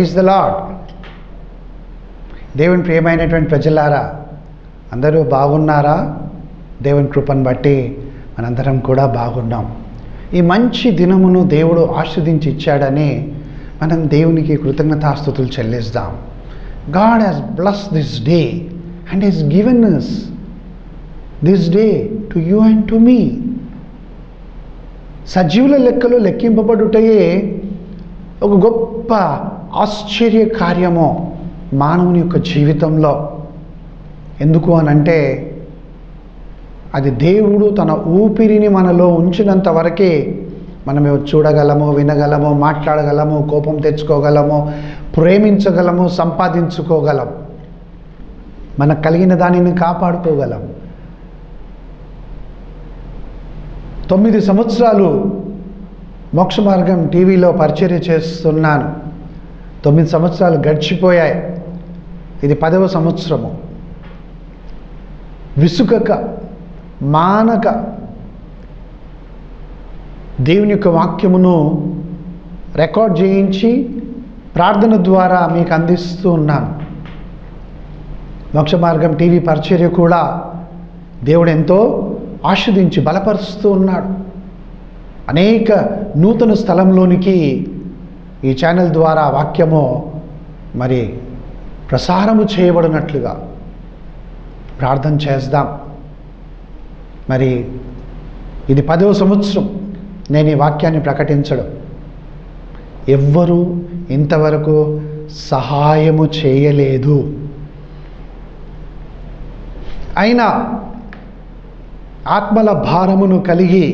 Praise the lord దేవుని ప్రియమైనటువంటి ప్రజలారా అందరూ బాగున్నారా దేవుని కృపను బట్టి మనందరం కూడా బాగున్నాం ఈ మంచి దినమును దేవుడు ఆస్వాదించి ఇచ్చాడని మనం దేవునికి కృతజ్ఞతాస్థుతులు చెల్లిస్తాం God has bless this day and he's given us this day to you and to me సజీవుల లెక్కలో లెక్కింపబడుటయే ఒక గొప్ప ఆశ్చర్య కార్యము మానవుని యొక్క జీవితంలో ఎందుకు అనంటే అది దేవుడు తన ఊపిరిని మనలో ఉంచినంత వరకే మనం చూడగలము వినగలము మాట్లాడగలము కోపం తెచ్చుకోగలము ప్రేమించగలము సంపాదించుకోగలం మనకు కలిగిన దానిని కాపాడుకోగలం తొమ్మిది సంవత్సరాలు మోక్ష మార్గం టీవీలో పరిచర్య చేస్తున్నాను తొమ్మిది సంవత్సరాలు గడిచిపోయాయి ఇది పదవ సంవత్సరము విసుగక మానక దేవుని యొక్క వాక్యమును రికార్డ్ చేయించి ప్రార్థన ద్వారా మీకు అందిస్తూ ఉన్నాను మోక్ష మార్గం టీవీ పరిచర్య కూడా దేవుడు ఎంతో ఆస్వాదించి బలపరుస్తూ ఉన్నాడు అనేక నూతన స్థలంలోనికి ఈ ఛానల్ ద్వారా వాక్యము మరి ప్రసారము చేయబడినట్లుగా ప్రార్థన చేద్దాం మరి ఇది పదవ సంవత్సరం నేను ఈ వాక్యాన్ని ప్రకటించడం ఎవ్వరూ ఇంతవరకు సహాయము చేయలేదు అయినా ఆత్మల భారమును కలిగి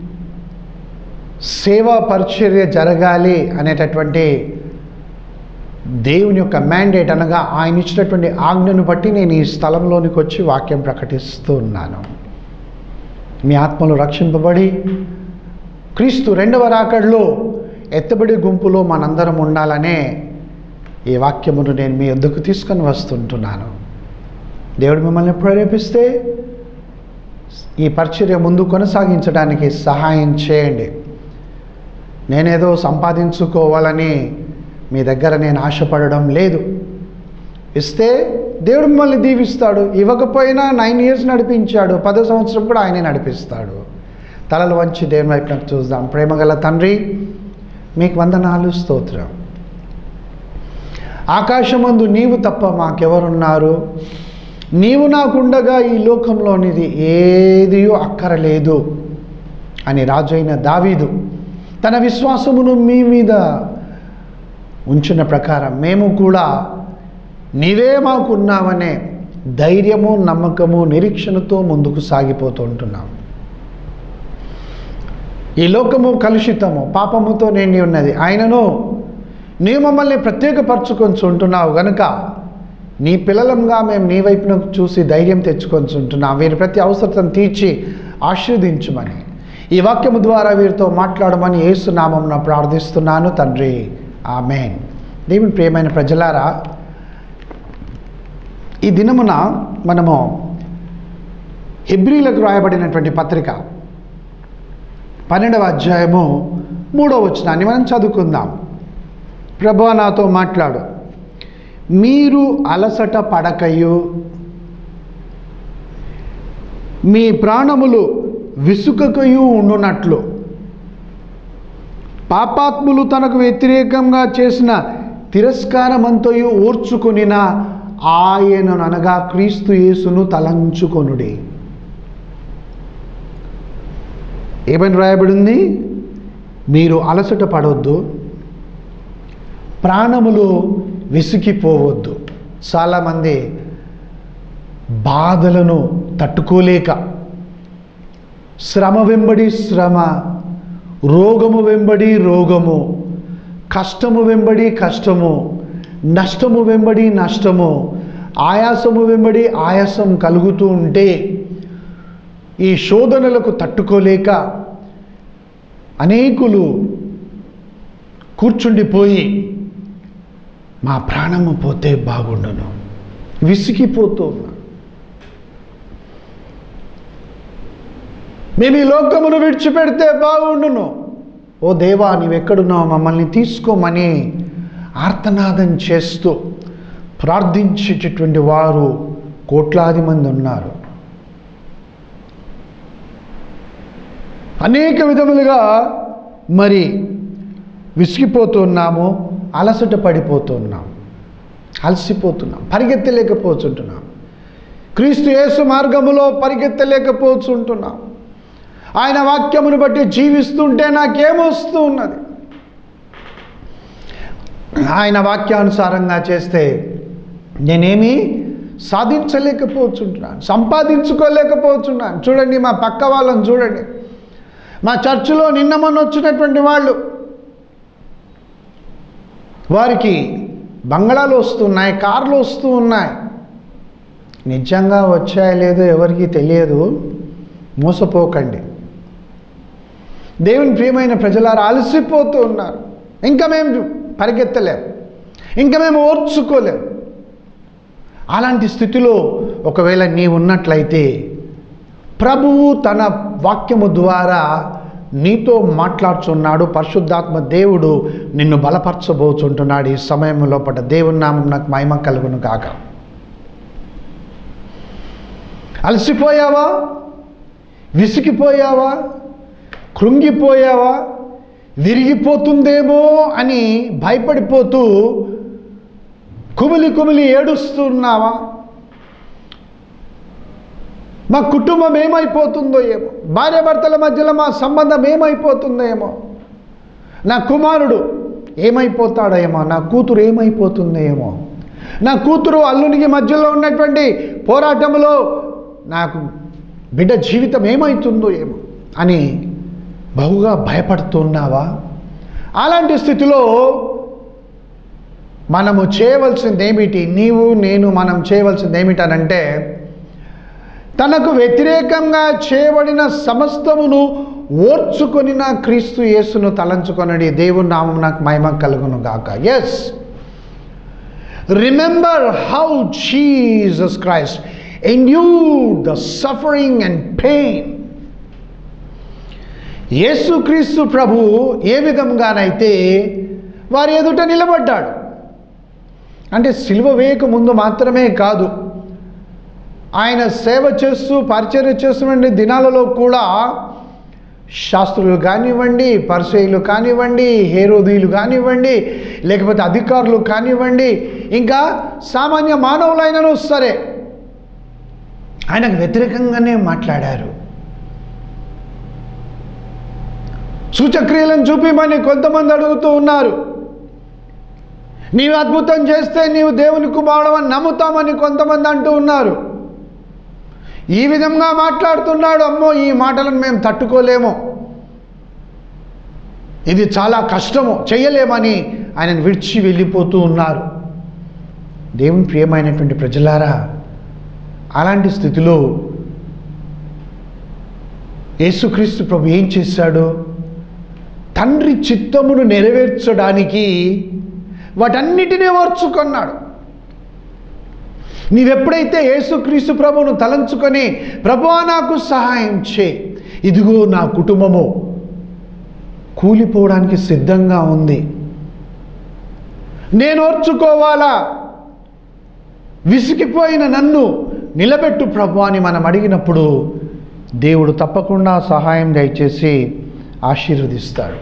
సేవా పరిచర్య జరగాలి అనేటటువంటి దేవుని యొక్క మ్యాండేట్ అనగా ఆయన ఇచ్చినటువంటి ఆజ్ఞను బట్టి నేను ఈ స్థలంలోనికి వచ్చి వాక్యం ప్రకటిస్తూ ఉన్నాను మీ ఆత్మలు రక్షింపబడి క్రీస్తు రెండవ రాకడలో ఎత్తబడి గుంపులో మనందరం ఉండాలనే ఈ వాక్యమును నేను మీ వద్దకు తీసుకొని వస్తుంటున్నాను దేవుడు మిమ్మల్ని ప్రేరేపిస్తే ఈ పరిచర్య ముందు కొనసాగించడానికి సహాయం చేయండి నేనేదో సంపాదించుకోవాలని మీ దగ్గర నేను ఆశపడడం లేదు ఇస్తే దేవుడు మిమ్మల్ని దీవిస్తాడు ఇవ్వకపోయినా నైన్ ఇయర్స్ నడిపించాడు పదో సంవత్సరం కూడా ఆయనే నడిపిస్తాడు తలలు వంచి దేవుని వైపు నాకు చూద్దాం ప్రేమగల తండ్రి మీకు వందనాలు స్తోత్రం ఆకాశమందు నీవు తప్ప మాకెవరున్నారు నీవు నాకుండగా ఈ లోకంలోనిది ఏదియో అక్కరలేదు అని రాజైన దావీదు తన విశ్వాసమును మీ మీద ఉంచిన ప్రకారం మేము కూడా నీవే మాకున్నావనే ధైర్యము నమ్మకము నిరీక్షణతో ముందుకు సాగిపోతూ ఉంటున్నాం ఈ లోకము కలుషితము పాపముతో నిండి ఉన్నది ఆయనను నీ మమ్మల్ని ప్రత్యేకపరచుకొని ఉంటున్నావు గనుక నీ పిల్లలంగా మేము నీ వైపున చూసి ధైర్యం తెచ్చుకొని ఉంటున్నాం వీరి ప్రతి అవసరతను తీర్చి ఆశీర్వదించమని ఈ వాక్యము ద్వారా వీరితో మాట్లాడమని ఏసునామం ప్రార్థిస్తున్నాను తండ్రి ఆమెన్ దేవుని ప్రియమైన ప్రజలారా ఈ దినమున మనము హెబ్రిలకు రాయబడినటువంటి పత్రిక పన్నెండవ అధ్యాయము మూడవ వచనాన్ని మనం చదువుకుందాం ప్రభు నాతో మాట్లాడు మీరు అలసట పడకయు మీ ప్రాణములు విసుకకయు ఉండునట్లు పాపాత్ములు తనకు వ్యతిరేకంగా చేసిన తిరస్కారమంతయు ఓర్చుకొనిన ఆయనను అనగా క్రీస్తు యేసును తలంచుకొనుడి ఏమని రాయబడింది మీరు అలసట పడవద్దు ప్రాణములు విసిగిపోవద్దు చాలామంది బాధలను తట్టుకోలేక శ్రమ వెంబడి శ్రమ రోగము వెంబడి రోగము కష్టము వెంబడి కష్టము నష్టము వెంబడి నష్టము ఆయాసము వెంబడి ఆయాసం కలుగుతూ ఉంటే ఈ శోధనలకు తట్టుకోలేక అనేకులు కూర్చుండిపోయి మా ప్రాణము పోతే బాగుండును విసిగిపోతూ ఉన్నా మేము ఈ లోకమును విడిచిపెడితే బాగుండును ఓ దేవా నీవెక్కడున్నావు మమ్మల్ని తీసుకోమని ఆర్తనాదం చేస్తూ ప్రార్థించేటటువంటి వారు కోట్లాది మంది ఉన్నారు అనేక విధములుగా మరి విసిగిపోతున్నాము అలసట పడిపోతున్నాం అలసిపోతున్నాం పరిగెత్తలేకపోతుంటున్నాం క్రీస్తు యేసు మార్గములో పరిగెత్తలేకపోతుంటున్నాం ఆయన వాక్యమును బట్టి జీవిస్తుంటే నాకేమొస్తూ ఉన్నది ఆయన వాక్యానుసారంగా చేస్తే నేనేమి సాధించలేకపోతుంటున్నాను సంపాదించుకోలేకపోతున్నాను చూడండి మా పక్క వాళ్ళని చూడండి మా చర్చిలో నిన్న మొన్న వచ్చినటువంటి వాళ్ళు వారికి బంగళాలు వస్తున్నాయి కార్లు వస్తూ ఉన్నాయి నిజంగా వచ్చాయో లేదో ఎవరికీ తెలియదు మోసపోకండి దేవుని ప్రియమైన ప్రజలారా అలసిపోతూ ఉన్నారు ఇంకా మేము పరిగెత్తలేం ఇంకా మేము ఓర్చుకోలేం అలాంటి స్థితిలో ఒకవేళ నీ ఉన్నట్లయితే ప్రభువు తన వాక్యము ద్వారా నీతో మాట్లాడుచున్నాడు పరిశుద్ధాత్మ దేవుడు నిన్ను బలపరచబోచుంటున్నాడు ఈ సమయం లోపల దేవుని నామం నాకు మహిమ కలుగును కాక అలసిపోయావా విసిగిపోయావా కృంగిపోయావా విరిగిపోతుందేమో అని భయపడిపోతూ కుమిలి కుమిలి ఏడుస్తున్నావా మా కుటుంబం ఏమైపోతుందో ఏమో భార్యాభర్తల మధ్యలో మా సంబంధం ఏమైపోతుందో ఏమో నా కుమారుడు ఏమైపోతాడో ఏమో నా కూతురు ఏమైపోతుందో ఏమో నా కూతురు అల్లునికి మధ్యలో ఉన్నటువంటి పోరాటంలో నాకు బిడ్డ జీవితం ఏమవుతుందో ఏమో అని బహుగా భయపడుతున్నావా అలాంటి స్థితిలో మనము చేయవలసింది ఏమిటి నీవు నేను మనం చేయవలసింది ఏమిటనంటే తనకు వ్యతిరేకంగా చేయబడిన సమస్తమును ఓర్చుకొని నా క్రీస్తు యేసును తలంచుకొనడి దేవుని నామం నాకు మహిమ కలుగును గాక yes remember how Jesus Christ endured the suffering and pain యేసుక్రీస్తు ప్రభు ఏ విధంగానైతే వారి ఎదుట నిలబడ్డాడు అంటే సిలువ వేయక ముందు మాత్రమే కాదు ఆయన సేవ చేస్తూ పరిచర్య చేస్తున్న దినాలలో కూడా శాస్త్రులు కానివ్వండి పరిచయులు కానివ్వండి హేరోదీలు కానివ్వండి లేకపోతే అధికారులు కానివ్వండి ఇంకా సామాన్య మానవులైనను సరే ఆయనకు వ్యతిరేకంగానే మాట్లాడారు సూచక్రియలను చూపిమని కొంతమంది అడుగుతూ ఉన్నారు నీవు అద్భుతం చేస్తే నీవు దేవుని కుమారుడు అని నమ్ముతామని కొంతమంది అంటూ ఉన్నారు ఈ విధంగా మాట్లాడుతున్నాడు అమ్మో ఈ మాటలను మేము తట్టుకోలేము ఇది చాలా కష్టము చేయలేమని ఆయనను విడిచి వెళ్ళిపోతూ ఉన్నారు దేవుని ప్రియమైనటువంటి ప్రజలారా అలాంటి స్థితిలో యేసుక్రీస్తు ప్రభు ఏం చేశాడు తండ్రి చిత్తమును నెరవేర్చడానికి వాటన్నిటినీ ఓర్చుకున్నాడు నీవెప్పుడైతే యేసుక్రీస్తు ప్రభువును తలంచుకొని ప్రభువా నాకు సహాయం చే ఇదిగో నా కుటుంబము కూలిపోవడానికి సిద్ధంగా ఉంది నేను ఓర్చుకోవాలా విసిగిపోయిన నన్ను నిలబెట్టు ప్రభు అని మనం అడిగినప్పుడు దేవుడు తప్పకుండా సహాయం దయచేసి ఆశీర్వదిస్తాడు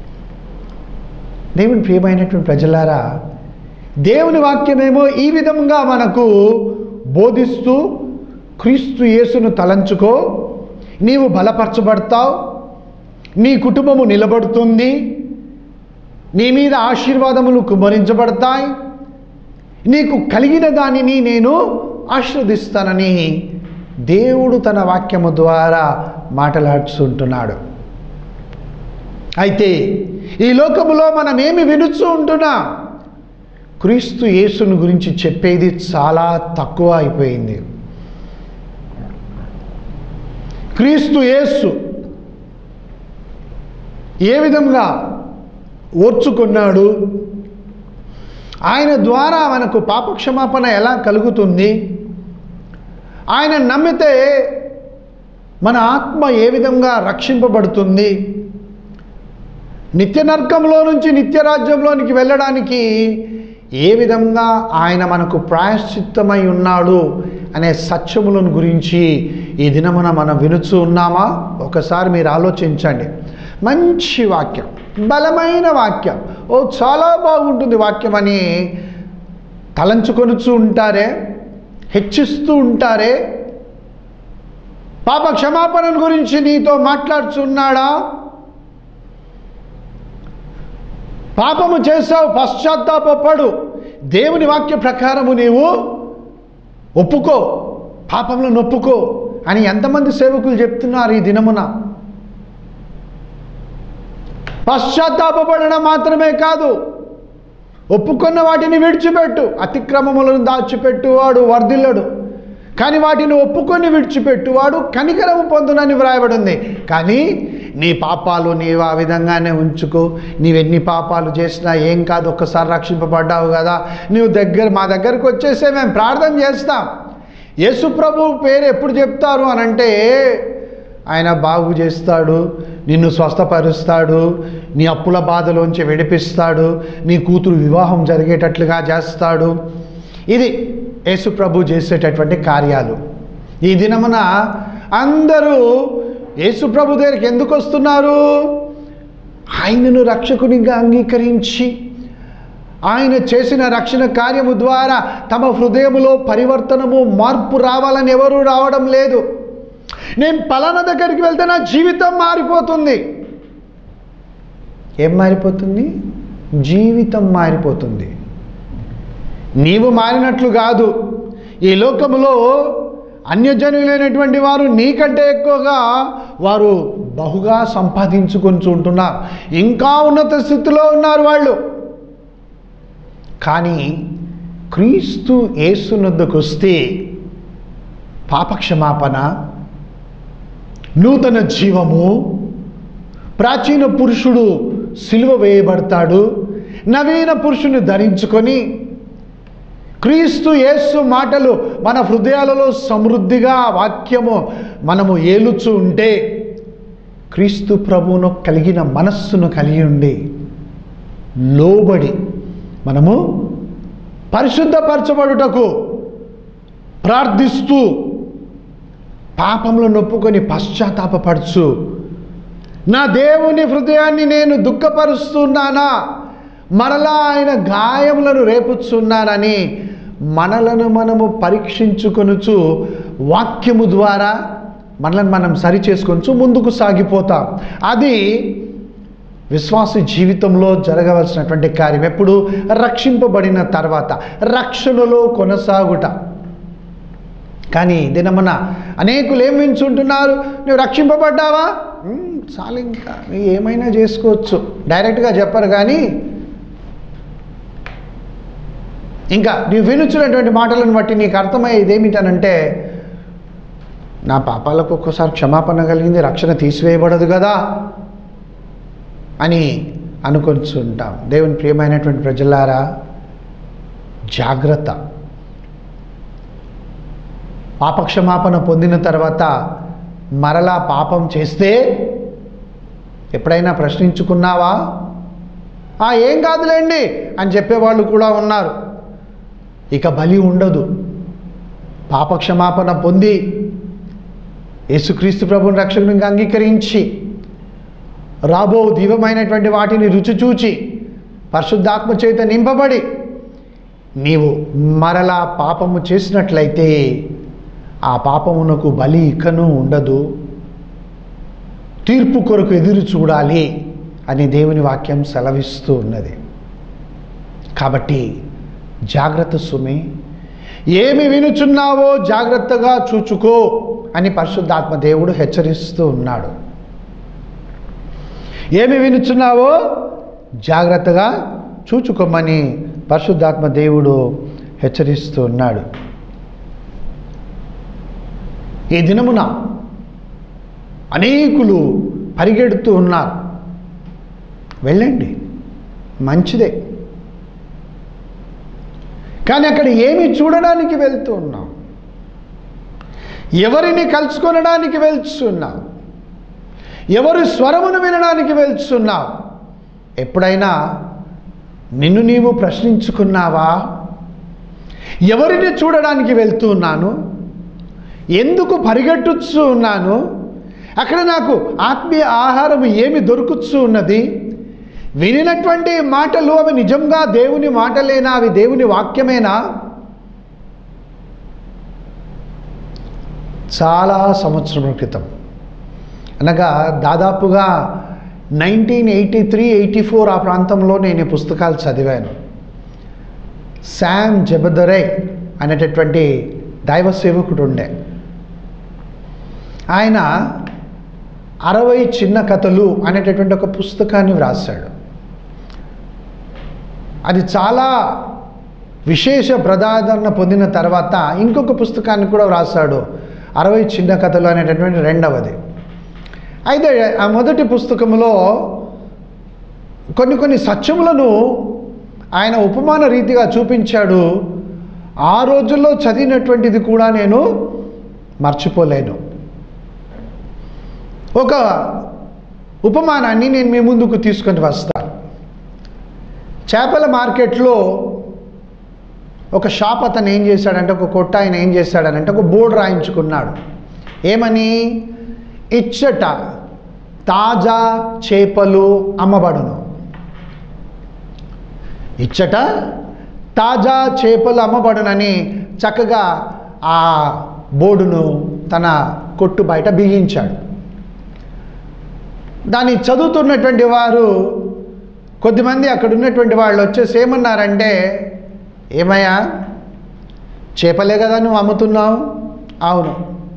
దేవుని ప్రియమైనటువంటి ప్రజలారా దేవుని వాక్యమేమో ఈ విధంగా మనకు బోధిస్తూ క్రీస్తు యేసును తలంచుకో నీవు బలపరచబడతావు నీ కుటుంబము నిలబడుతుంది నీ మీద ఆశీర్వాదములు కుమరించబడతాయి నీకు కలిగిన దానిని నేను ఆశీర్వదిస్తానని దేవుడు తన వాక్యము ద్వారా మాట్లాడుతుంటున్నాడు అయితే ఈ లోకములో మనం ఏమి వినుచూ ఉంటున్నాం క్రీస్తు యేసును గురించి చెప్పేది చాలా తక్కువ అయిపోయింది క్రీస్తు యేసు ఏ విధంగా ఓర్చుకున్నాడు ఆయన ద్వారా మనకు పాపక్షమాపణ ఎలా కలుగుతుంది ఆయన నమ్మితే మన ఆత్మ ఏ విధంగా రక్షింపబడుతుంది నిత్య నరకంలో నుంచి నిత్య రాజ్యంలోనికి వెళ్ళడానికి ఏ విధంగా ఆయన మనకు ప్రాయశ్చిత్తమై ఉన్నాడు అనే సత్యములను గురించి ఈ దినమున మనం వినుచు ఉన్నామా ఒకసారి మీరు ఆలోచించండి మంచి వాక్యం బలమైన వాక్యం ఓ చాలా బాగుంటుంది వాక్యం అని తలంచుకొనుచు ఉంటారే హెచ్చిస్తూ ఉంటారే పాప క్షమాపణ గురించి నీతో మాట్లాడుచున్నాడా పాపము చేసావు పశ్చాత్తాపడు దేవుని వాక్య ప్రకారము నీవు ఒప్పుకో పాపంలో నొప్పుకో అని ఎంతమంది సేవకులు చెప్తున్నారు ఈ దినమున పశ్చాత్తాపడడం మాత్రమే కాదు ఒప్పుకున్న వాటిని విడిచిపెట్టు అతిక్రమములను దాచిపెట్టువాడు వర్ధిల్లడు కానీ వాటిని ఒప్పుకొని విడిచిపెట్టువాడు కనికరము పొందునని వ్రాయబడింది కానీ నీ పాపాలు నీవు ఆ విధంగానే ఉంచుకో నీవెన్ని పాపాలు చేసినా ఏం కాదు ఒక్కసారి రక్షింపబడ్డావు కదా నువ్వు దగ్గర మా దగ్గరకు వచ్చేసే మేము ప్రార్థన చేస్తాం యేసు ప్రభు పేరు ఎప్పుడు చెప్తారు అని అంటే ఆయన బాగు చేస్తాడు నిన్ను స్వస్థపరుస్తాడు నీ అప్పుల బాధలోంచి విడిపిస్తాడు నీ కూతురు వివాహం జరిగేటట్లుగా చేస్తాడు ఇది యేసు ప్రభు చేసేటటువంటి కార్యాలు ఈ దినమున అందరూ యేసు ప్రభు దగ్గరికి ఎందుకు వస్తున్నారు ఆయనను రక్షకునిగా అంగీకరించి ఆయన చేసిన రక్షణ కార్యము ద్వారా తమ హృదయములో పరివర్తనము మార్పు రావాలని ఎవరూ రావడం లేదు నేను పలానా దగ్గరికి వెళ్తే నా జీవితం మారిపోతుంది ఏం మారిపోతుంది జీవితం మారిపోతుంది నీవు మారినట్లు కాదు ఈ లోకములో అన్యజనులైనటువంటి వారు నీకంటే ఎక్కువగా వారు బహుగా సంపాదించుకొని ఉంటున్నారు ఇంకా ఉన్నత స్థితిలో ఉన్నారు వాళ్ళు కానీ క్రీస్తు యేసునొద్దకు వస్తే పాపక్షమాపణ నూతన జీవము ప్రాచీన పురుషుడు సిలువ వేయబడతాడు నవీన పురుషుని ధరించుకొని క్రీస్తు యేసు మాటలు మన హృదయాలలో సమృద్ధిగా వాక్యము మనము ఏలుచు ఉంటే క్రీస్తు ప్రభువును కలిగిన మనస్సును కలిగి ఉండి లోబడి మనము పరిశుద్ధపరచబడుటకు ప్రార్థిస్తూ పాపంలో నొప్పుకొని పశ్చాత్తాపపరచు నా దేవుని హృదయాన్ని నేను దుఃఖపరుస్తున్నానా మరలా ఆయన గాయములను రేపుచున్నానని మనలను మనము పరీక్షించుకొనుచు వాక్యము ద్వారా మనల్ని మనం సరి చేసుకొనుచు ముందుకు సాగిపోతాం అది విశ్వాస జీవితంలో జరగవలసినటువంటి కార్యం ఎప్పుడు రక్షింపబడిన తర్వాత రక్షణలో కొనసాగుట కానీ దినమున అనేకులు ఏం వించుంటున్నారు నువ్వు రక్షింపబడ్డావా "ఉమ్, చాలు ఇంకా నువ్వు ఏమైనా చేసుకోవచ్చు డైరెక్ట్గా చెప్పరు కానీ ఇంకా నీవు వినుచున్నటువంటి మాటలను బట్టి నీకు అర్థమయ్యేది ఏమిటనంటే నా పాపాలకు ఒక్కోసారి క్షమాపణ కలిగింది రక్షణ తీసివేయబడదు కదా అని అనుకొంచుంటాం దేవుని ప్రియమైనటువంటి ప్రజలారా జాగ్రత్త పాపక్షమాపణ పొందిన తర్వాత మరలా పాపం చేస్తే ఎప్పుడైనా ప్రశ్నించుకున్నావా "ఆ, ఏం కాదులేండి అని చెప్పేవాళ్ళు కూడా ఉన్నారు ఇక బలి ఉండదు పాపక్షమాపణ పొంది యేసుక్రీస్తు ప్రభుని రక్షకునిగా అంగీకరించి రాబో దివ్యమైనటువంటి వాటిని రుచి చూచి పరిశుద్ధాత్మ చేత నింపబడి నీవు మరలా పాపము చేసినట్లయితే ఆ పాపమునకు బలి ఇకను ఉండదు తీర్పు కొరకు ఎదురు చూడాలి అని దేవుని వాక్యం సెలవిస్తూ ఉన్నది కాబట్టి జాగ్రత్త సుమి ఏమి వినుచున్నావో జాగ్రత్తగా చూచుకో అని పరిశుద్ధాత్మ దేవుడు హెచ్చరిస్తూ ఉన్నాడు ఏమి వినుచున్నావో జాగ్రత్తగా చూచుకోమని పరిశుద్ధాత్మ దేవుడు హెచ్చరిస్తూ ఉన్నాడు ఈ దినమున అనేకులు పరిగెడుతూ ఉన్నారు వెళ్ళండి మంచిదే కానీ అక్కడ ఏమి చూడడానికి వెళ్తూ ఉన్నాం ఎవరిని కలుసుకొనడానికి వెళ్తున్నావు ఎవరి స్వరమును వినడానికి వెళ్తున్నావు ఎప్పుడైనా నిన్ను నీవు ప్రశ్నించుకున్నావా ఎవరిని చూడడానికి వెళ్తూ ఉన్నాను ఎందుకు పరిగెట్టుచ్చు ఉన్నాను అక్కడ నాకు ఆత్మీయ ఆహారం ఏమి దొరుకుతూ ఉన్నది వినినటువంటి మాటలు అవి నిజంగా దేవుని మాటలేనా అవి దేవుని వాక్యమేనా చాలా సంవత్సరముల క్రితం అనగా దాదాపుగా nineteen eighty three eighty four ఆ ప్రాంతంలో నేను ఈ పుస్తకాలు చదివాను శామ్ జబదరే అనేటటువంటి దైవ సేవకుడు ఉండే ఆయన అరవై చిన్న కథలు అనేటటువంటి ఒక పుస్తకాన్ని వ్రాసాడు అది చాలా విశేష ప్రజాదరణ పొందిన తర్వాత ఇంకొక పుస్తకాన్ని కూడా వ్రాసాడు అరవై చిన్న కథలు అనేటటువంటి రెండవది అయితే ఆ మొదటి పుస్తకంలో కొన్ని కొన్ని సత్యములను ఆయన ఉపమాన రీతిగా చూపించాడు ఆ రోజుల్లో చదివినటువంటిది కూడా నేను మర్చిపోలేను ఒక ఉపమానాన్ని నేను మీ ముందుకు తీసుకొని వస్తాను చేపల మార్కెట్లో ఒక షాప్ అతను ఏం చేశాడంటే ఒక కొట్ట ఆయన ఏం చేశాడనంటే ఒక బోర్డు రాయించుకున్నాడు ఏమని ఇచ్చట తాజా చేపలు అమ్మబడును ఇచ్చట తాజా చేపలు అమ్మబడునని చక్కగా ఆ బోర్డును తన కొట్టు బయట బిగించాడు దాన్ని చదువుతున్నటువంటి వారు కొద్దిమంది అక్కడ ఉన్నటువంటి వాళ్ళు వచ్చేసి ఏమన్నారంటే ఏమయ్యా చేపలే కదా నువ్వు అమ్ముతున్నావు అవును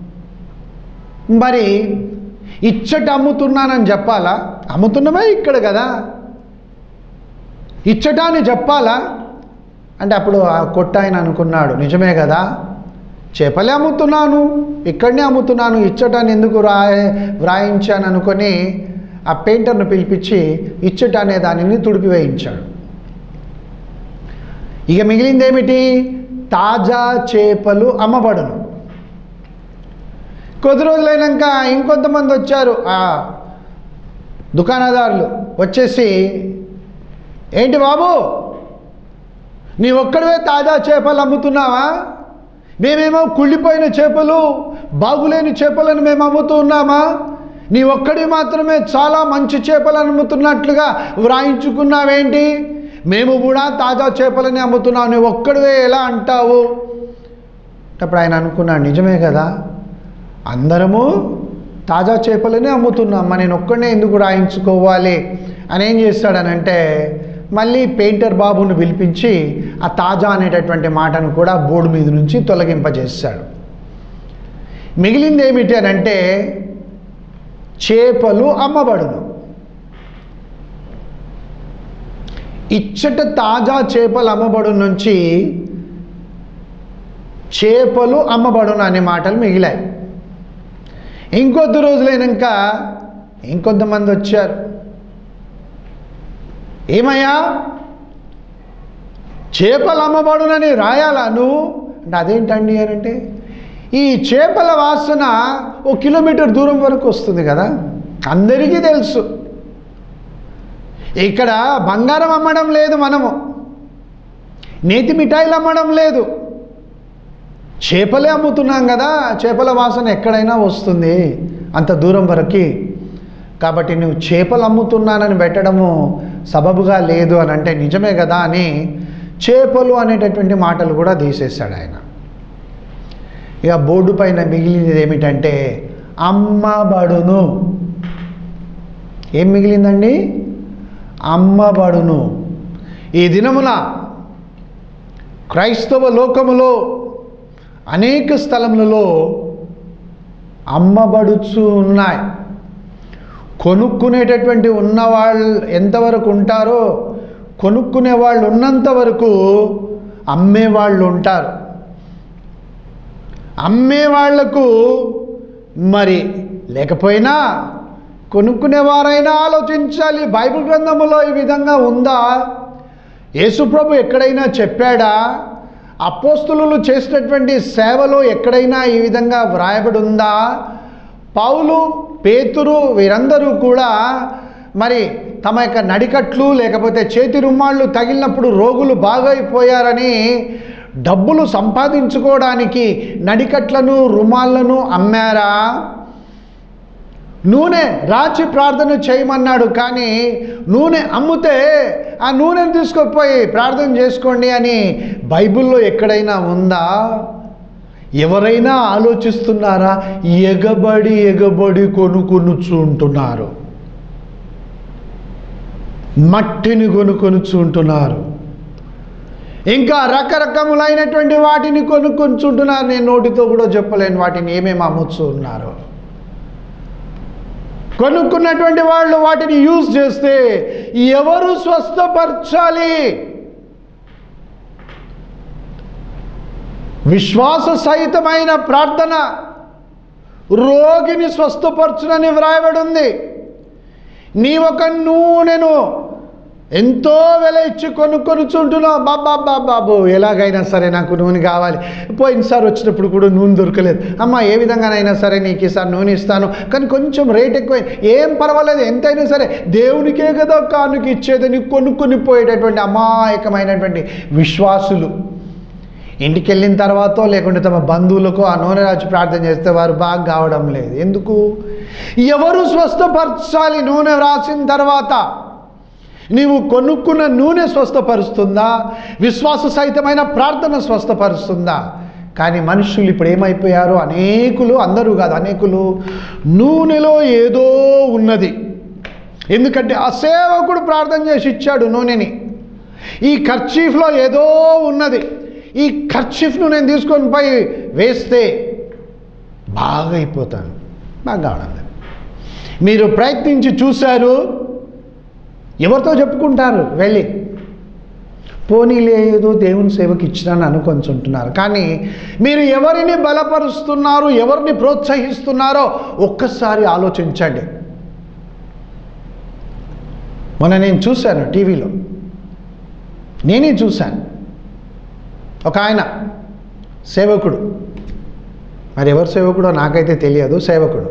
మరి ఇచ్చట అమ్ముతున్నానని చెప్పాలా అమ్ముతున్నామా ఇక్కడ కదా ఇచ్చట అని చెప్పాలా అంటే అప్పుడు ఆ కొట్ట ఆయన అనుకున్నాడు నిజమే కదా చేపలే అమ్ముతున్నాను ఇక్కడనే అమ్ముతున్నాను ఇచ్చటాన్ని ఎందుకు రాయ వ్రాయించాను అనుకొని ఆ పెయింటర్ను పిలిపించి ఇచ్చట అనే దానిని తుడిపివేయించాడు ఇక మిగిలింది ఏమిటి తాజా చేపలు అమ్మబడును కొద్ది రోజులైనాక ఇంకొంతమంది వచ్చారు ఆ దుకాణదారులు వచ్చేసి ఏంటి బాబు నీ ఒక్కడివే తాజా చేపలు అమ్ముతున్నావా మేమేమో కుళ్ళిపోయిన చేపలు బాగులేని చేపలను మేము అమ్ముతూ ఉన్నామా నీ ఒక్కడి మాత్రమే చాలా మంచి చేపలు అమ్ముతున్నట్లుగా వ్రాయించుకున్నావేంటి మేము కూడా తాజా చేపలని అమ్ముతున్నావు నువ్వు ఒక్కడివే ఎలా అంటావు అప్పుడు ఆయన అనుకున్నాడు నిజమే కదా అందరము తాజా చేపలనే అమ్ముతున్నాం మరి నేను ఒక్కడనే ఎందుకు రాయించుకోవాలి అని ఏం చేస్తాడనంటే మళ్ళీ పెయింటర్ బాబును పిలిపించి ఆ తాజా అనేటటువంటి మాటను కూడా బోర్డు మీద నుంచి తొలగింపజేశాడు మిగిలింది ఏమిటి అని అంటే చేపలు అమ్మబడును ఇచ్చట తాజా చేపలు అమ్మబడు నుంచి చేపలు అమ్మబడును అనే మాటలు మిగిలాయి ఇంకొద్ది రోజులైనాక ఇంకొంతమంది వచ్చారు ఏమయ్యా చేపలు అమ్మబడునని రాయాలా నువ్వు అంటే అదేంటండి అని అంటే ఈ చేపల వాసన ఓ కిలోమీటర్ దూరం వరకు వస్తుంది కదా అందరికీ తెలుసు ఇక్కడ బంగారం అమ్మడం లేదు మనము నేతి మిఠాయిలు అమ్మడం లేదు చేపలే అమ్ముతున్నాం కదా చేపల వాసన ఎక్కడైనా వస్తుంది అంత దూరం వరకు కాబట్టి నువ్వు చేపలు అమ్ముతున్నానని పెట్టడము సబబుగా లేదు అని అంటే నిజమే కదా అని చేపలు అనేటటువంటి మాటలు కూడా తీసేశాడు ఆయన ఇక బోర్డు పైన మిగిలినది ఏమిటంటే అమ్మబడును ఏం మిగిలిందండి అమ్మబడును ఈ దినమున క్రైస్తవ లోకములో అనేక స్థలములలో అమ్మబడుచు ఉన్నాయి కొనుక్కునేటటువంటి ఉన్నవాళ్ళు ఎంతవరకు ఉంటారో కొనుక్కునే వాళ్ళు ఉన్నంత వరకు అమ్మేవాళ్ళు ఉంటారు అమ్మే వాళ్లకు మరి లేకపోయినా కొనుక్కునేవారైనా ఆలోచించాలి బైబిల్ గ్రంథములో ఈ విధంగా ఉందా యేసుప్రభు ఎక్కడైనా చెప్పాడా అపోస్తులు చేసినటువంటి సేవలో ఎక్కడైనా ఈ విధంగా వ్రాయబడి ఉందా పౌలు పేతురు వీరందరూ కూడా మరి తమ యొక్క నడికట్లు లేకపోతే చేతి రుమాళ్ళు తగిలినప్పుడు రోగులు బాగైపోయారని డబ్బులు సంపాదించుకోవడానికి నడికట్లను రుమాళ్ళను అమ్మారా నూనె రాచి ప్రార్థన చేయమన్నాడు కానీ నూనె అమ్మితే ఆ నూనెను తీసుకుపోయి ప్రార్థన చేసుకోండి అని బైబిల్లో ఎక్కడైనా ఉందా ఎవరైనా ఆలోచిస్తున్నారా ఎగబడి ఎగబడి కొనుకొనుచుంటున్నారు మట్టిని కొనుకొనుచుంటున్నారు ఇంకా రకరకములైనటువంటి వాటిని కొనుక్కొంచుంటున్నారు నేను నోటితో కూడా చెప్పలేను వాటిని ఏమేమి అమ్ముతూ ఉన్నారు కొనుక్కున్నటువంటి వాళ్ళు వాటిని యూజ్ చేస్తే ఎవరు స్వస్థపరచాలి విశ్వాస సహితమైన ప్రార్థన రోగిని స్వస్థపరచునని వ్రాయబడి ఉంది నీ ఒక నూనెను ఎంతో వెల ఇచ్చి కొనుక్కొనుచుంటున్నావు బాబా బాబా బాబు ఎలాగైనా సరే నాకు నూనె కావాలి పోయినసారి వచ్చినప్పుడు కూడా నూనె దొరకలేదు అమ్మ ఏ విధంగానైనా సరే నీకు ఈసారి నూనె ఇస్తాను కానీ కొంచెం రేట్ ఎక్కువ ఏం పర్వాలేదు ఎంతైనా సరే దేవునికే కదా కానుక ఇచ్చేదని కొనుక్కొని పోయేటటువంటి అమాయకమైనటువంటి విశ్వాసులు ఇంటికి వెళ్ళిన తర్వాత లేకుంటే తమ బంధువులకు ఆ నూనె రాచి ప్రార్థన చేస్తే వారు బాగా కావడం లేదు ఎందుకు ఎవరు స్వస్థపరచాలి నూనె రాసిన తర్వాత నీవు కొనుక్కున్న నూనె స్వస్థపరుస్తుందా విశ్వాస సహితమైన ప్రార్థన స్వస్థపరుస్తుందా కానీ మనుషులు ఇప్పుడు ఏమైపోయారు అనేకులు అందరూ కాదు అనేకులు నూనెలో ఏదో ఉన్నది ఎందుకంటే ఆ సేవకుడు ప్రార్థన చేసి ఇచ్చాడు నూనెని ఈ ఖర్చీఫ్లో ఏదో ఉన్నది ఈ ఖర్చీఫ్ను నేను తీసుకొని పోయి వేస్తే బాగా అయిపోతాను బాగా అవడం లేదు. మీరు ప్రయత్నించి చూశారు ఎవరితో చెప్పుకుంటారు వెళ్ళి పోనీ లేదు దేవుని సేవకి ఇచ్చినాను అనుకొంచుంటున్నారు కానీ మీరు ఎవరిని బలపరుస్తున్నారు ఎవరిని ప్రోత్సహిస్తున్నారో ఒక్కసారి ఆలోచించండి మొన్న నేను చూశాను టీవీలో నేనే చూశాను ఒక ఆయన సేవకుడు మరి ఎవరు సేవకుడో నాకైతే తెలియదు సేవకుడు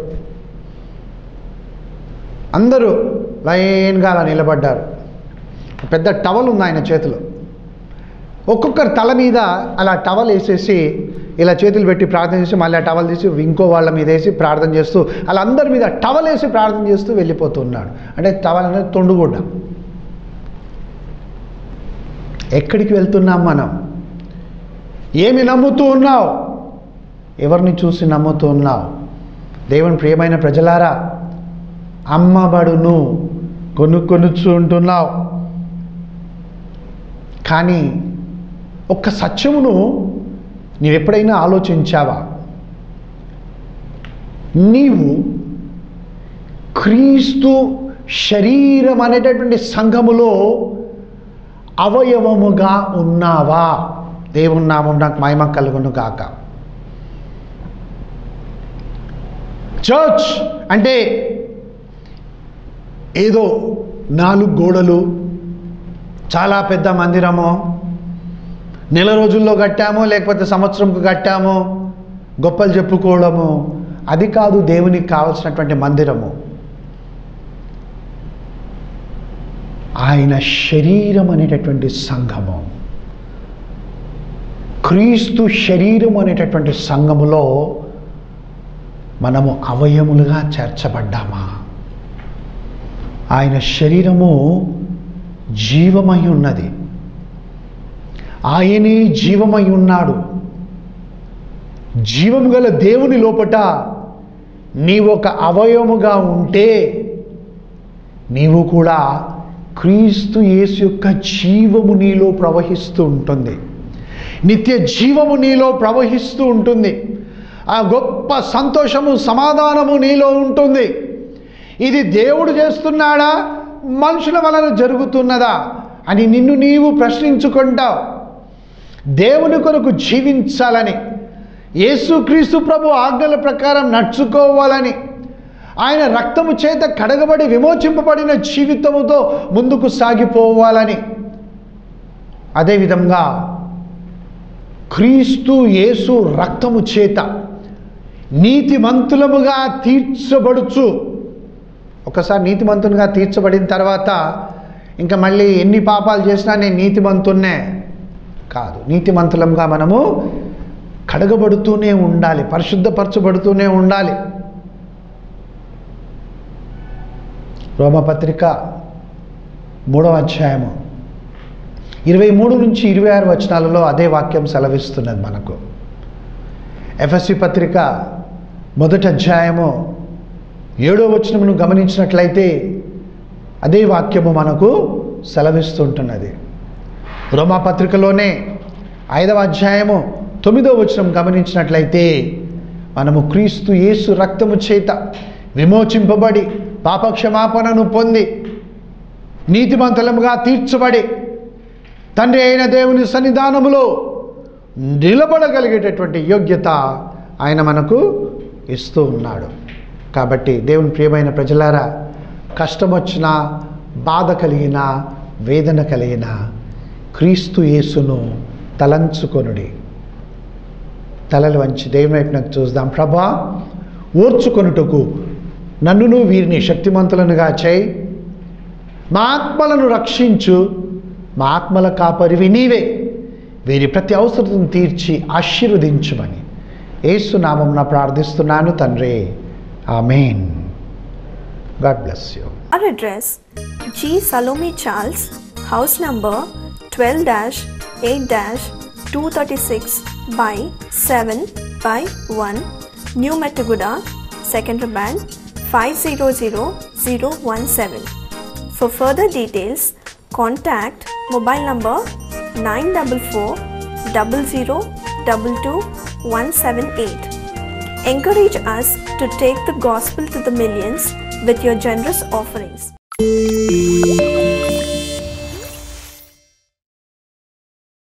అందరూ లైన్గా అలా నిలబడ్డారు ఒక పెద్ద టవల్ ఉంది ఆయన చేతిలో ఒక్కొక్కరి తల మీద అలా టవల్ వేసేసి ఇలా చేతులు పెట్టి ప్రార్థన చేసి మళ్ళీ ఆ టవల్ తీసి ఇంకో వాళ్ళ మీద వేసి ప్రార్థన చేస్తూ అలా అందరి మీద టవల్ వేసి ప్రార్థన చేస్తూ వెళ్ళిపోతున్నాడు అంటే టవల్ అనేది తొండుగుడ్డ ఎక్కడికి వెళ్తున్నాం మనం ఏమి నమ్ముతూ ఉన్నావు ఎవరిని చూసి నమ్ముతూ ఉన్నావు దేవుని ప్రియమైన ప్రజలారా అమ్మబడును కొనుక్కొనుచు ఉంటున్నావు కానీ ఒక్క సత్యమును నీవెప్పుడైనా ఆలోచించావా నీవు క్రీస్తు శరీరం అనేటటువంటి సంఘములో అవయవముగా ఉన్నావా దేవుని నామం నాకు మహిమ కలుగును గాక చర్చ్ అంటే ఏదో నాలుగు గోడలు చాలా పెద్ద మందిరము నెల రోజుల్లో కట్టాము లేకపోతే సంవత్సరంకు కట్టాము గొప్పలు చెప్పుకోవడము అది కాదు దేవునికి కావలసినటువంటి మందిరము ఆయన శరీరం అనేటటువంటి సంఘము క్రీస్తు శరీరం అనేటటువంటి సంఘములో మనము అవయములుగా చేర్చబడ్డామా ఆయన శరీరము జీవమై ఉన్నది ఆయనే జీవమై ఉన్నాడు జీవము గల దేవుని లోపట నీవు ఒక అవయవముగా ఉంటే నీవు కూడా క్రీస్తు యేసు యొక్క జీవము నీలో ప్రవహిస్తూ ఉంటుంది నిత్య జీవము నీలో ప్రవహిస్తూ ఉంటుంది ఆ గొప్ప సంతోషము సమాధానము నీలో ఉంటుంది ఇది దేవుడు చేస్తున్నాడా మనుషుల వలన జరుగుతున్నదా అని నిన్ను నీవు ప్రశ్నించుకుంటావు దేవుని కొరకు జీవించాలని యేసుక్రీస్తు ప్రభు ఆజ్ఞల ప్రకారం నడుచుకోవాలని ఆయన రక్తము చేత కడగబడి విమోచింపబడిన జీవితముతో ముందుకు సాగిపోవాలని అదేవిధంగా క్రీస్తు యేసు రక్తము చేత నీతిమంతులముగా తీర్చబడుచు ఒకసారి నీతిమంతునిగా తీర్చబడిన తర్వాత ఇంకా మళ్ళీ ఎన్ని పాపాలు చేసినా నేను నీతిమంతున్నే కాదు నీతిమంతులంగా మనము కడగబడుతూనే ఉండాలి పరిశుద్ధపరచబడుతూనే ఉండాలి రోమపత్రిక మూడవ అధ్యాయము ఇరవై మూడు నుంచి ఇరవై ఆరు వచనాలలో అదే వాక్యం సెలవిస్తున్నది మనకు ఎఫ్ఎస్సి పత్రిక మొదటి అధ్యాయము ఏడో వచనమును గమనించినట్లయితే అదే వాక్యము మనకు సెలవిస్తుంటున్నది రోమా పత్రికలోనే ఐదవ అధ్యాయము తొమ్మిదో వచనం గమనించినట్లయితే మనము క్రీస్తు యేసు రక్తము చేత విమోచింపబడి పాపక్షమాపణను పొంది నీతిమంతులముగా తీర్చబడి తండ్రి అయిన దేవుని సన్నిధానములో నిలబడగలిగేటటువంటి యోగ్యత ఆయన మనకు ఇస్తూ ఉన్నాడు కాబట్టి దేవుని ప్రియమైన ప్రజలారా కష్టం వచ్చినా బాధ కలిగిన వేదన కలిగిన క్రీస్తు యేసును తలంచుకొనుడి తలలు వంచి దేవుని వైపు నాకు చూద్దాం ప్రభా ఓర్చుకొనుటకు నన్నును వీరిని శక్తిమంతులనుగా చేయి మా ఆత్మలను రక్షించు మా ఆత్మల కాపరివి నీవే వీరి ప్రతి అవసరతను తీర్చి ఆశీర్వదించుమని ఏసునామం ప్రార్థిస్తున్నాను తండ్రి amen God bless you Our address G. Salome Charles, house number 12 8 236 by 7 by 1, New Metaguda, Second Band 500017. For further details, contact mobile number 944 00 22 178. Encourage us to take the gospel to the millions with your generous offerings.